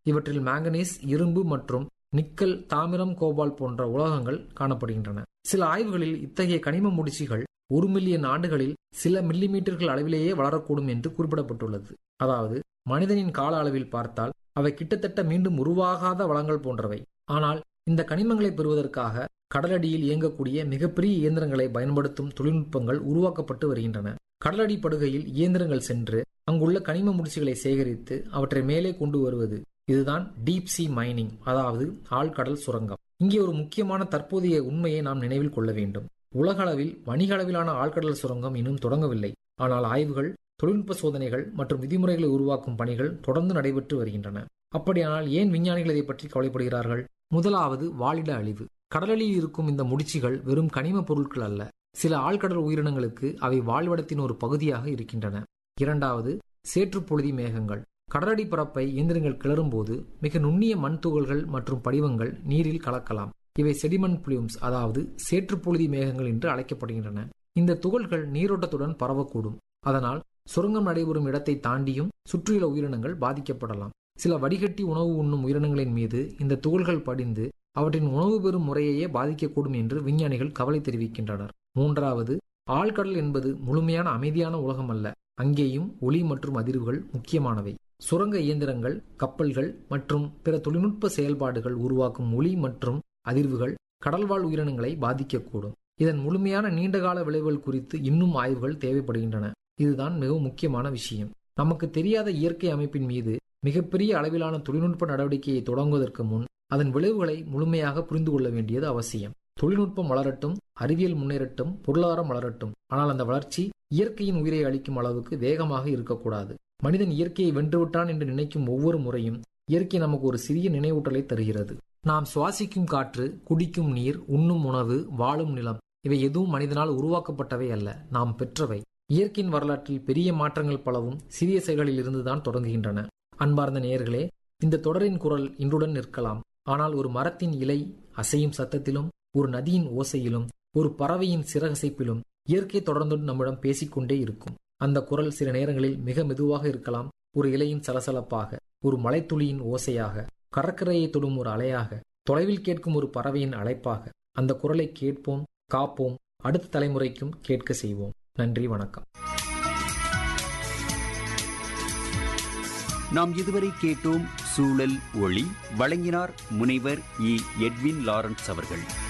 இவற்றில் மாங்கனீஸ் இரும்பு மற்றும் நிக்கல் தாமிரம் கோபால் போன்ற உலோகங்கள் காணப்படுகின்றன சில ஆய்வுகளில் இத்தகைய கனிம முடிச்சுகள் ஒரு மில்லியன் ஆண்டுகளில் சில மில்லிமீட்டர்கள் அளவிலேயே வளரக்கூடும் என்று குறிப்பிடப்பட்டுள்ளது அதாவது மனிதனின் கால அளவில் பார்த்தால் அவை கிட்டத்தட்ட மீண்டும் உருவாகாத வளங்கள் போன்றவை ஆனால் இந்த கனிமங்களை பெறுவதற்காக கடலடியில் இயங்கக்கூடிய மிகப்பெரிய இயந்திரங்களை பயன்படுத்தும் தொழில்நுட்பங்கள் உருவாக்கப்பட்டு வருகின்றன கடலடி படுகையில் இயந்திரங்கள் சென்று அங்குள்ள கனிம முடிச்சுகளை சேகரித்து அவற்றை மேலே கொண்டு வருவது இதுதான் டீப் சி மைனிங் அதாவது ஆழ்கடல் சுரங்கம் இங்கே ஒரு முக்கியமான தற்போதைய உண்மையை நாம் நினைவில் கொள்ள வேண்டும் உலக அளவில் வணிக அளவிலான ஆழ்கடல் சுரங்கம் இன்னும் தொடங்கவில்லை ஆனால் ஆய்வுகள் தொழில்நுட்ப சோதனைகள் மற்றும் விதிமுறைகளை உருவாக்கும் பணிகள் தொடர்ந்து நடைபெற்று வருகின்றன அப்படியானால் ஏன் விஞ்ஞானிகள் இதை பற்றி கவலைப்படுகிறார்கள் முதலாவது வாழிட அழிவு கடலில் இருக்கும் இந்த முடிச்சுகள் வெறும் கனிம பொருட்கள் அல்ல சில ஆழ்கடல் உயிரினங்களுக்கு அவை வாழ்விடத்தின் ஒரு பகுதியாக இருக்கின்றன இரண்டாவது சேற்றுப்பொழுதி மேகங்கள் கடலடி பரப்பை இயந்திரங்கள் கிளறும்போது மிக நுண்ணிய மண் துகள்கள் மற்றும் படிவங்கள் நீரில் கலக்கலாம் இவை செடிமன் பிளியூம்ஸ் அதாவது சேற்றுப்பொழுதி மேகங்கள் என்று அழைக்கப்படுகின்றன இந்த துகள்கள் நீரோட்டத்துடன் பரவக்கூடும் அதனால் சுரங்கம் நடைபெறும் இடத்தை தாண்டியும் சுற்றியுள்ள உயிரினங்கள் பாதிக்கப்படலாம் சில வடிகட்டி உணவு உண்ணும் உயிரினங்களின் மீது இந்த துகள்கள் படிந்து அவற்றின் உணவு பெறும் முறையையே பாதிக்கக்கூடும் என்று விஞ்ஞானிகள் கவலை தெரிவிக்கின்றனர் மூன்றாவது ஆழ்கடல் என்பது முழுமையான அமைதியான உலகம் அல்ல அங்கேயும் ஒளி மற்றும் அதிர்வுகள் முக்கியமானவை சுரங்க இயந்திரங்கள் கப்பல்கள் மற்றும் பிற தொழில்நுட்ப செயல்பாடுகள் உருவாக்கும் ஒளி மற்றும் அதிர்வுகள் கடல்வாழ் உயிரினங்களை பாதிக்கக்கூடும் இதன் முழுமையான நீண்டகால விளைவுகள் குறித்து இன்னும் ஆய்வுகள் தேவைப்படுகின்றன இதுதான் மிகவும் முக்கியமான விஷயம் நமக்கு தெரியாத இயற்கை அமைப்பின் மீது மிகப்பெரிய அளவிலான தொழில்நுட்ப நடவடிக்கையை தொடங்குவதற்கு முன் அதன் விளைவுகளை முழுமையாக புரிந்து கொள்ள வேண்டியது அவசியம் தொழில்நுட்பம் வளரட்டும் அறிவியல் முன்னேறட்டும் பொருளாதாரம் வளரட்டும் ஆனால் அந்த வளர்ச்சி இயற்கையின் உயிரை அளிக்கும் அளவுக்கு வேகமாக இருக்கக்கூடாது மனிதன் இயற்கையை வென்றுவிட்டான் என்று நினைக்கும் ஒவ்வொரு முறையும் இயற்கை நமக்கு ஒரு சிறிய நினைவூட்டலை தருகிறது நாம் சுவாசிக்கும் காற்று குடிக்கும் நீர் உண்ணும் உணவு வாழும் நிலம் இவை எதுவும் மனிதனால் உருவாக்கப்பட்டவை அல்ல நாம் பெற்றவை இயற்கையின் வரலாற்றில் பெரிய மாற்றங்கள் பலவும் சிறிய செயல்களில் இருந்துதான் தொடங்குகின்றன அன்பார்ந்த நேயர்களே இந்த தொடரின் குரல் இன்றுடன் நிற்கலாம் ஆனால் ஒரு மரத்தின் இலை அசையும் சத்தத்திலும் ஒரு நதியின் ஓசையிலும் ஒரு பறவையின் சிறகசைப்பிலும் இயற்கை தொடர்ந்து நம்மிடம் பேசிக்கொண்டே இருக்கும் அந்த குரல் சில நேரங்களில் மிக மெதுவாக இருக்கலாம் ஒரு இலையின் சலசலப்பாக ஒரு மலைத்துளியின் ஓசையாக கடற்கரையை தொடும் ஒரு அலையாக தொலைவில் கேட்கும் ஒரு பறவையின் அழைப்பாக அந்த குரலை கேட்போம் காப்போம் அடுத்த தலைமுறைக்கும் கேட்க செய்வோம் நன்றி வணக்கம் நாம் இதுவரை கேட்டோம் சூழல் ஒளி வழங்கினார் முனைவர் இ எட்வின் லாரன்ஸ் அவர்கள்